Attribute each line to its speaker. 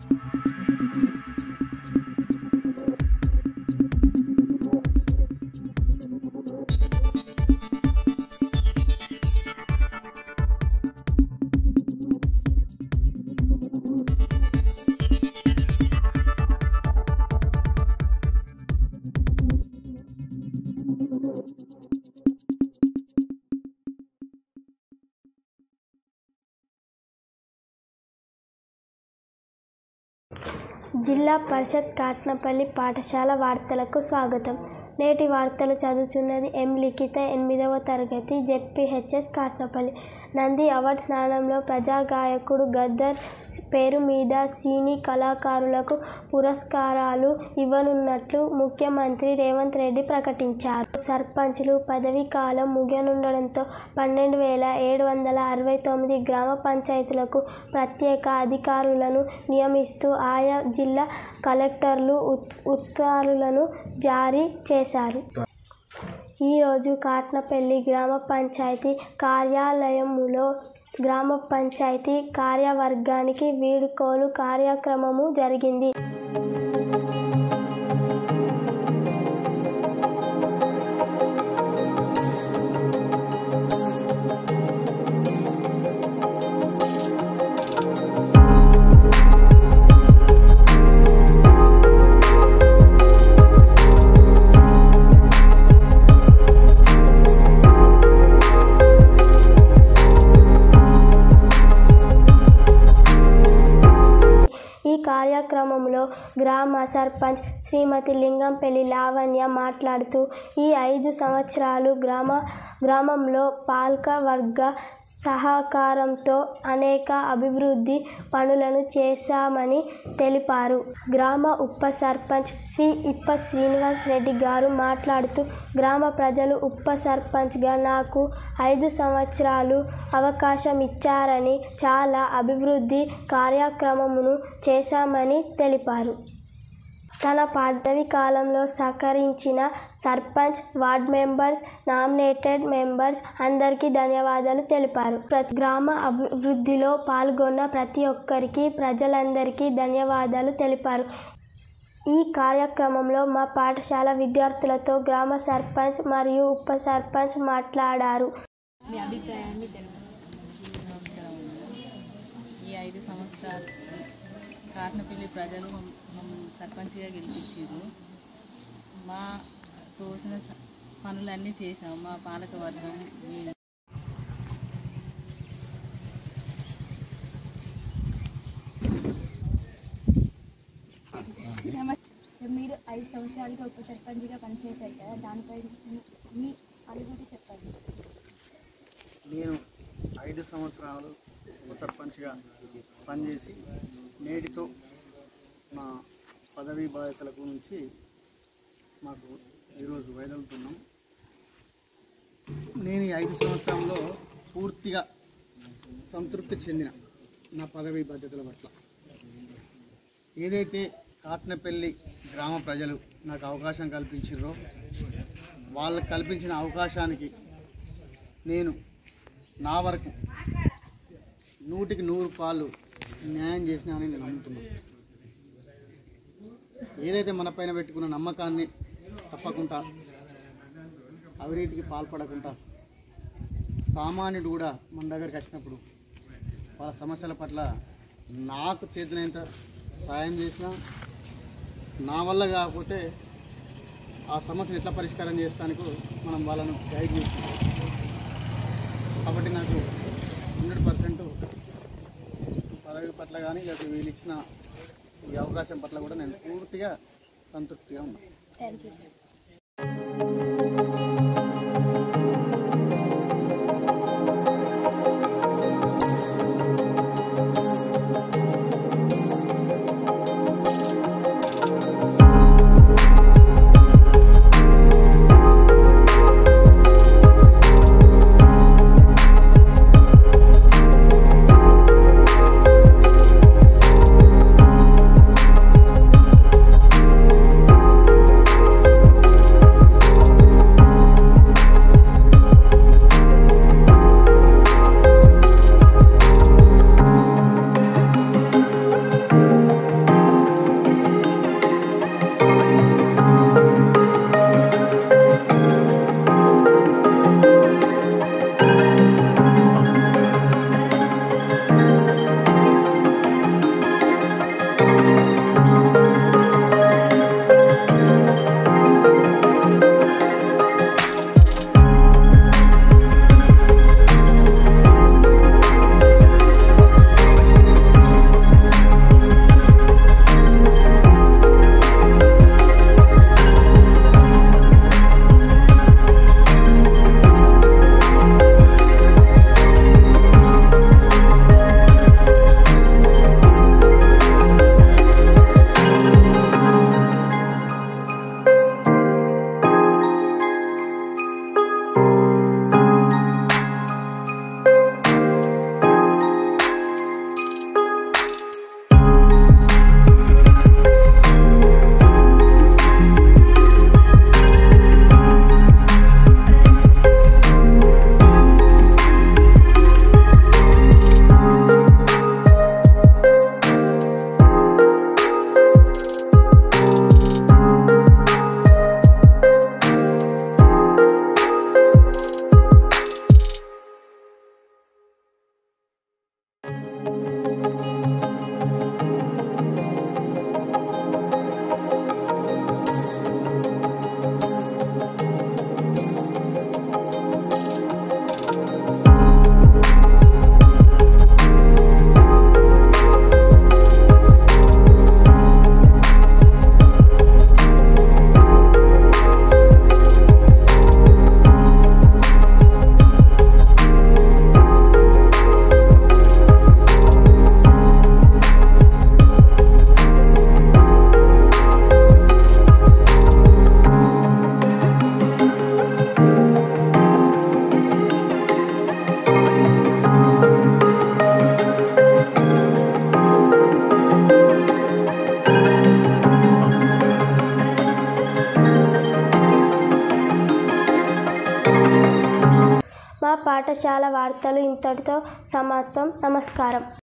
Speaker 1: జిల్లా పరిషత్ కాట్నపల్లి పాఠశాల వార్తలకు స్వాగతం నేటి వార్తలు చదువుతున్నది ఎం లిఖిత ఎనిమిదవ తరగతి జెడ్పిహెచ్ఎస్ కాట్నపల్లి నంది అవార్డ్ స్నానంలో ప్రజా గాయకుడు గద్దర్ పేరు మీద సినీ కళాకారులకు పురస్కారాలు ఇవ్వనున్నట్లు ముఖ్యమంత్రి రేవంత్ రెడ్డి ప్రకటించారు సర్పంచులు పదవీ కాలం ముగియనుండడంతో పన్నెండు వేల ఏడు వందల అరవై తొమ్మిది గ్రామ పంచాయతీలకు ప్రత్యేక అధికారులను నియమిస్తూ ఆయా జిల్లా కలెక్టర్లు ఉత్- ఉత్తర్వులను జారీ చేశారు ఈరోజు కాట్నపల్లి గ్రామ పంచాయతీ కార్యాలయములో గ్రామ పంచాయతీ కార్యవర్గానికి వీడుకోలు కార్యక్రమము జరిగింది ఈ కార్యక్రమంలో గ్రామ సర్పంచ్ శ్రీమతి లింగంపల్లి లావణ్య మాట్లాడుతూ ఈ ఐదు సంవత్సరాలు గ్రామ గ్రామంలో పాలక వర్గ సహకారంతో అనేక అభివృద్ధి పనులను చేశామని తెలిపారు గ్రామ ఉప సర్పంచ్ శ్రీ ఇప్ప శ్రీనివాస్ రెడ్డి గారు మాట్లాడుతూ గ్రామ ప్రజలు ఉప సర్పంచ్గా నాకు ఐదు సంవత్సరాలు అవకాశం ఇచ్చారని చాలా అభివృద్ధి కార్యక్రమమును చేశామని తెలిపారు తన పదవి కాలంలో సహకరించిన sarpanch ward members nominated members అందరికీ ధన్యవాదాలు తెలిపారు ప్రతి గ్రామ అభివృద్ధిలో పాల్గొన్న ప్రతి ఒక్కరికి ప్రజలందరికీ ధన్యవాదాలు తెలిపారు ఈ కార్యక్రమంలో మా పాఠశాల విద్యార్థులతో గ్రామ సర్పంచ్ మరియు ఉప సర్పంచ్ మాట్లాడారు
Speaker 2: మీ అభిప్రాయాన్ని నమస్కారం ఈ ఐదు సంవత్సరాలు కారణపల్లి ప్రజలు మమ్- మమ్మల్ని సర్పంచ్గా గెలిపించారు మా తోసిన స- పనులన్నీ చేసాం మా పాలక వర్గం మేము
Speaker 3: మీరు ఐదు సంవత్సరాలుగా ఉప సర్పంచ్గా పనిచేశారు కదా దానిపై మీ- మీ అనుభూతి చెప్పండి
Speaker 4: నేను ఐదు సంవత్సరాలు ఉప సర్పంచ్గా పనిచేసి నేటితో మా పదవీ బాధ్యతల గురించి మాకు ఈరోజు వైదొలుతున్నాం నేను ఈ ఐదు సంవత్సరంలో పూర్తిగా సంతృప్తి చెందిన నా పదవీ బాధ్యతల పట్ల ఏదైతే కాట్నపల్లి గ్రామ ప్రజలు నాకు అవకాశం కల్పించారో వాళ్ళకు కల్పించిన అవకాశానికి నేను నా వరకు నూటికి నూరు పాలు న్యాయం చేసినామని నేను నమ్ముతున్నాను ఏదైతే మన పైన పెట్టుకున్న నమ్మకాన్ని తప్పకుండా అవినీతికి పాల్పడకుండా సామాన్యుడు కూడా మన దగ్గరికి వచ్చినప్పుడు వాళ్ళ సమస్యల పట్ల నాకు చేతనైనంత సాయం చేసినా నా వల్ల కాకపోతే ఆ సమస్యను ఎట్లా పరిష్కారం చేయడానికి మనం వాళ్ళను గైడ్ చేస్తున్నాం కాబట్టి నాకు హండ్రెడ్ పర్సెంట్ పదవి పట్ల కానీ లేదా వీళ్ళు ఇచ్చిన ఈ అవకాశం పట్ల కూడా నేను పూర్తిగా సంతృప్తిగా ఉన్నాను
Speaker 3: థ్యాంక్ యూ సార్
Speaker 1: ఈ మా పాఠశాల వార్తలు ఇంతటితో సమాప్తం నమస్కారం